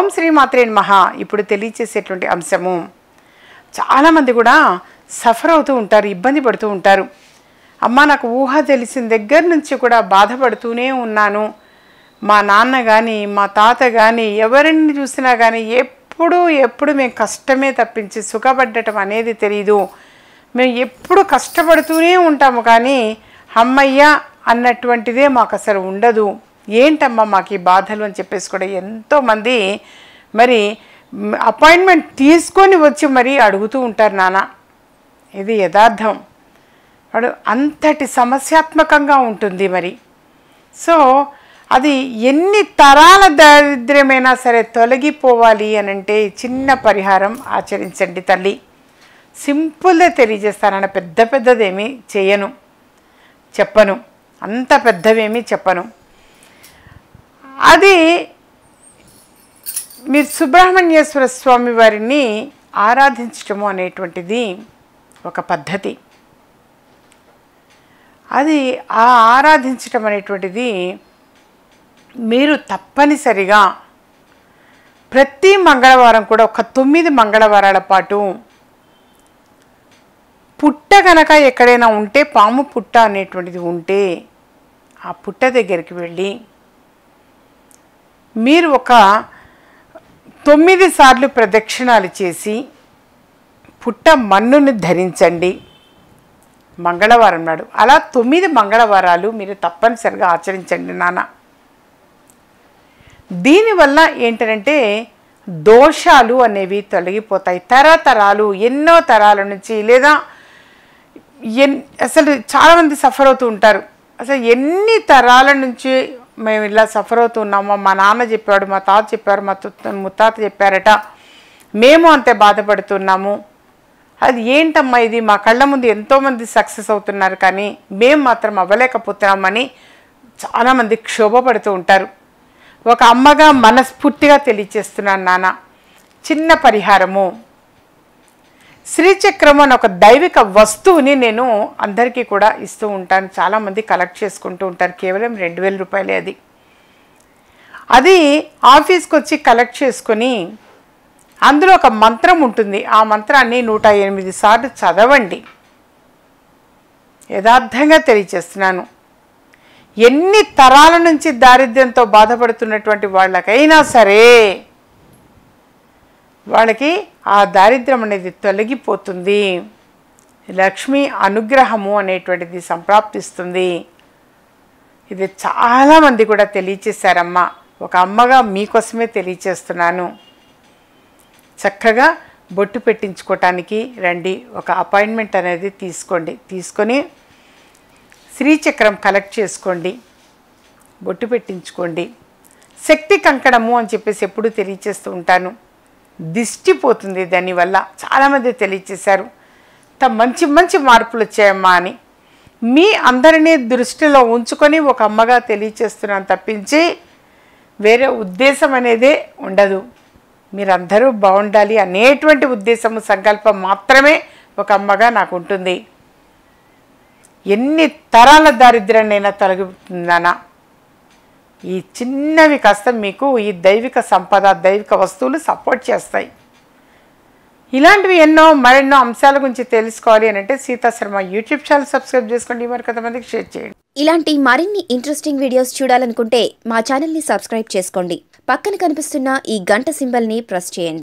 ఓం శ్రీ మాత్రే మహా ఇప్పుడు తెలియచేసేటువంటి అంశము చాలామంది కూడా సఫర్ అవుతూ ఉంటారు ఇబ్బంది పడుతూ ఉంటారు అమ్మ నాకు ఊహ తెలిసిన దగ్గర నుంచి కూడా బాధపడుతూనే ఉన్నాను మా నాన్న కానీ మా తాత కానీ ఎవరిని చూసినా కానీ ఎప్పుడు ఎప్పుడు మేము కష్టమే తప్పించి సుఖపడ్డటం అనేది తెలియదు మేము ఎప్పుడు కష్టపడుతూనే ఉంటాము కానీ అమ్మయ్య అన్నటువంటిదే మాకు అసలు ఉండదు ఏంటమ్మా మాకు ఈ బాధలు అని చెప్పేసి కూడా ఎంతోమంది మరి అపాయింట్మెంట్ తీసుకొని వచ్చి మరీ అడుగుతూ ఉంటారు నాన్న ఇది యథార్థం వాడు అంతటి సమస్యాత్మకంగా ఉంటుంది మరి సో అది ఎన్ని తరాల దారిద్ర్యమైనా సరే తొలగిపోవాలి అని అంటే చిన్న పరిహారం ఆచరించండి తల్లి సింపుల్గా తెలియజేస్తానన్న పెద్ద పెద్దదేమీ చేయను చెప్పను అంత పెద్దవేమీ చెప్పను అది మీరు సుబ్రహ్మణ్యేశ్వర స్వామి వారిని ఆరాధించటము అనేటువంటిది ఒక పద్ధతి అది ఆ ఆరాధించటం అనేటువంటిది మీరు తప్పనిసరిగా ప్రతి మంగళవారం కూడా ఒక తొమ్మిది మంగళవారాల పాటు పుట్ట కనుక ఎక్కడైనా ఉంటే పాము పుట్ట అనేటువంటిది ఉంటే ఆ పుట్ట దగ్గరికి వెళ్ళి మీరు ఒక తొమ్మిది సార్లు ప్రదక్షిణాలు చేసి పుట్ట మన్నుని ధరించండి మంగళవారం నాడు అలా తొమ్మిది మంగళవారాలు మీరు తప్పనిసరిగా ఆచరించండి నాన్న దీనివల్ల ఏంటంటే దోషాలు అనేవి తొలగిపోతాయి తరతరాలు ఎన్నో తరాల నుంచి లేదా ఎన్ అసలు చాలామంది సఫర్ అవుతూ ఉంటారు అసలు ఎన్ని తరాల నుంచి మేము ఇలా సఫర్ అవుతున్నామో మా నాన్న చెప్పాడు మా తాత చెప్పారు మా తుత్త ముత్తాత చెప్పారట మేము అంతే బాధపడుతున్నాము అది ఏంటమ్మా ఇది మా కళ్ళ ముందు ఎంతోమంది సక్సెస్ అవుతున్నారు కానీ మేము మాత్రం అవ్వలేకపోతున్నామని చాలామంది క్షోభపడుతూ ఉంటారు ఒక అమ్మగా మనస్ఫూర్తిగా తెలియచేస్తున్నాను నాన్న చిన్న పరిహారము శ్రీచక్రం అని ఒక దైవిక వస్తువుని నేను అందరికీ కూడా ఇస్తూ ఉంటాను చాలామంది కలెక్ట్ చేసుకుంటూ ఉంటారు కేవలం రెండు వేల రూపాయలే అది అది ఆఫీస్కి వచ్చి కలెక్ట్ చేసుకొని అందులో ఒక మంత్రం ఉంటుంది ఆ మంత్రాన్ని నూట ఎనిమిది సార్లు చదవండి యథార్థంగా తెలియచేస్తున్నాను ఎన్ని తరాల నుంచి దారిద్ర్యంతో బాధపడుతున్నటువంటి వాళ్ళకైనా సరే వాళ్ళకి ఆ దారిద్ర్యం అనేది తొలగిపోతుంది లక్ష్మి అనుగ్రహము అనేటువంటిది సంప్రాప్తిస్తుంది ఇది చాలామంది కూడా తెలియచేశారమ్మా ఒక అమ్మగా మీకోసమే తెలియచేస్తున్నాను చక్కగా బొట్టు పెట్టించుకోవటానికి రండి ఒక అపాయింట్మెంట్ అనేది తీసుకోండి తీసుకొని శ్రీచక్రం కలెక్ట్ చేసుకోండి బొట్టు పెట్టించుకోండి శక్తి కంకణము అని చెప్పేసి ఎప్పుడు తెలియచేస్తూ ఉంటాను దిష్టి పోతుంది దానివల్ల చాలామంది తెలియచేశారు ఇంత మంచి మంచి మార్పులు వచ్చాయమ్మా అని మీ అందరినీ దృష్టిలో ఉంచుకొని ఒక అమ్మగా తెలియచేస్తున్నాను తప్పించి వేరే ఉద్దేశం అనేదే ఉండదు మీరందరూ బాగుండాలి అనేటువంటి ఉద్దేశము సంకల్పం మాత్రమే ఒక అమ్మగా నాకు ఉంటుంది ఎన్ని తరాల దారిద్ర్యాన్నైనా తొలగిపోతుందనా ఈ చిన్నవి కాస్త మీకు ఈ దైవిక సంపద దైవిక వస్తువులు సపోర్ట్ చేస్తాయి ఇలాంటివి ఎన్నో మరెన్నో అంశాల గురించి తెలుసుకోవాలి అని అంటే Sita Sharma YouTube channel subscribe చేసుకోండి మరి కొంతమందికి షేర్ చేయండి ఇలాంటి మరిన్ని ఇంట్రెస్టింగ్ వీడియోస్ చూడాలనుకుంటే మా ఛానల్ని సబ్స్క్రైబ్ చేసుకోండి పక్కన కనిపిస్తున్న ఈ గంట సింబల్ని ప్రెస్ చేయండి